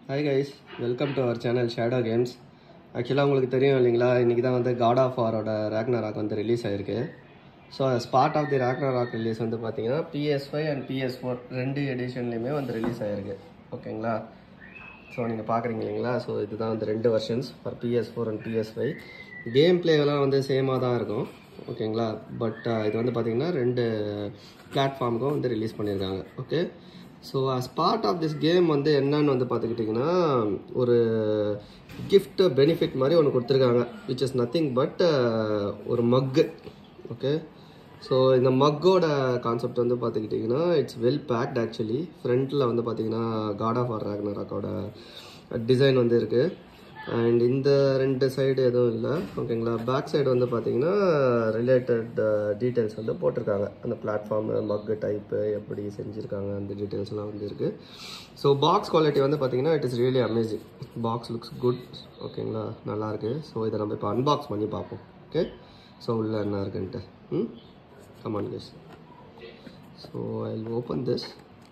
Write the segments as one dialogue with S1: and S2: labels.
S1: hi guys welcome to our channel shadow games ஆக்சுவலாக உங்களுக்கு தெரியும் இல்லைங்களா இன்றைக்கி தான் வந்து காட் ஆஃப் வாரோட ராக் வந்து ரிலீஸ் ஆயிருக்கு so spot of the rock release வந்து பார்த்தீங்கன்னா PS five and PS four ரெண்டு எடிஷன்லேயுமே வந்து ரிலீஸ் ஆயிருக்கு ஓகேங்களா ஸோ நீங்கள் பார்க்குறீங்க இல்லைங்களா ஸோ இதுதான் வந்து ரெண்டு versions for PS four and PS five game பிளேவெல்லாம் வந்து சேமாக தான் இருக்கும் ஓகேங்களா பட் இது வந்து பார்த்தீங்கன்னா ரெண்டு பிளாட்ஃபார்முக்கும் வந்து ரிலீஸ் பண்ணியிருக்காங்க okay so as part of this game வந்து என்னன்னு வந்து பார்த்துக்கிட்டிங்கன்னா ஒரு gift பெனிஃபிட் மாதிரி ஒன்று கொடுத்துருக்காங்க விச் இஸ் நத்திங் பட் ஒரு மக்கு ஓகே ஸோ இந்த மக்கோட கான்செப்ட் வந்து பார்த்துக்கிட்டிங்கன்னா இட்ஸ் வெல் பேக்ட் ஆக்சுவலி ஃப்ரண்ட்டில் வந்து பார்த்தீங்கன்னா காட் ஆஃப் ஆர் ராக்னராக்கோட டிசைன் வந்து இருக்குது அண்ட் இந்த ரெண்டு சைடு எதுவும் இல்லை ஓகேங்களா பேக் சைடு வந்து பார்த்தீங்கன்னா ரிலேட்டட் டீட்டெயில்ஸ் வந்து போட்டிருக்காங்க அந்த பிளாட்ஃபார்ம் மக்கு டைப்பு எப்படி செஞ்சுருக்காங்க அந்த டீட்டெயில்ஸ்லாம் வந்து இருக்குது ஸோ பாக்ஸ் குவாலிட்டி வந்து பார்த்தீங்கன்னா it is really amazing box looks good ஓகேங்களா நல்லாயிருக்கு ஸோ இதை நம்ம இப்போ அன்பாக்ஸ் பண்ணி பார்ப்போம் ஓகே ஸோ உள்ள என்ன இருக்குன்ட்டு ம் come on case so I open this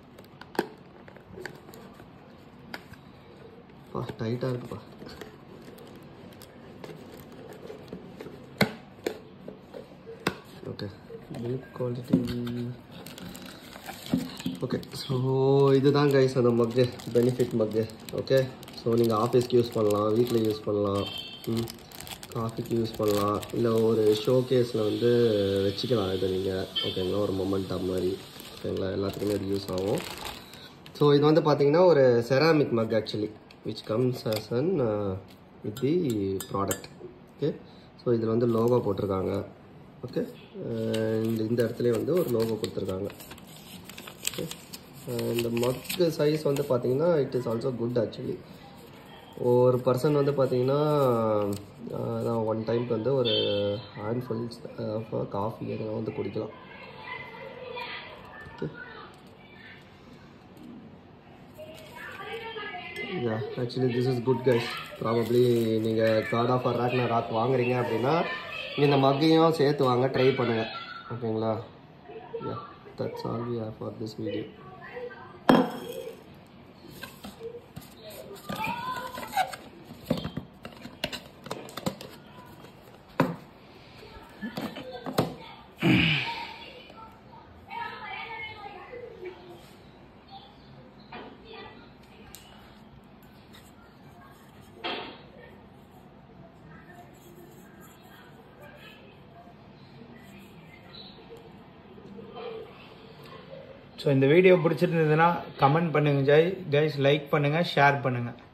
S1: பா டைட்டாக இருக்குப்பா okay build quality okay so இதுதான் கைஸ் அந்த மக்கு பெனிஃபிட் மக்கு ஓகே ஸோ நீங்கள் ஆஃபீஸ்க்கு யூஸ் பண்ணலாம் வீட்டில் யூஸ் பண்ணலாம் ம் காஃபிக்கு யூஸ் பண்ணலாம் இல்லை ஒரு ஷோ கேஸில் வந்து வச்சுக்கலாம் இதை நீங்கள் ஓகேங்களா ஒரு மொமெண்டா மாதிரி ஓகேங்களா எல்லாத்துக்குமே இது யூஸ் ஆகும் ஸோ இது வந்து பார்த்தீங்கன்னா ஒரு ceramic mug actually which comes as an with the product okay so இதில் வந்து லோகோ போட்டிருக்காங்க ஓகே அண்ட் இந்த இடத்துலையும் வந்து ஒரு லோகோ கொடுத்துருக்காங்க ஓகே இந்த மக்கு சைஸ் வந்து பார்த்தீங்கன்னா it is also good actually ஒரு பர்சன் வந்து பார்த்தீங்கன்னா அதான் ஒன் டைம்க்கு வந்து ஒரு ஹேண்ட்ஃபுல் காஃபி எதனா வந்து குடிக்கலாம் okay yeah actually this is good guys probably நீங்கள் கார்ட் ஆஃப் ராக்னா ராக் வாங்குறீங்க அப்படின்னா இந்த மக்கையும் சேர்த்து வாங்க ட்ரை பண்ணுங்கள் ஓகேங்களா yeah that's all we have for this video
S2: so இந்த வீடியோ பிடிச்சிருந்ததுன்னா கமெண்ட் பண்ணுங்க ஜெய் கைஸ் லைக் பண்ணுங்க ஷேர் பண்ணுங்க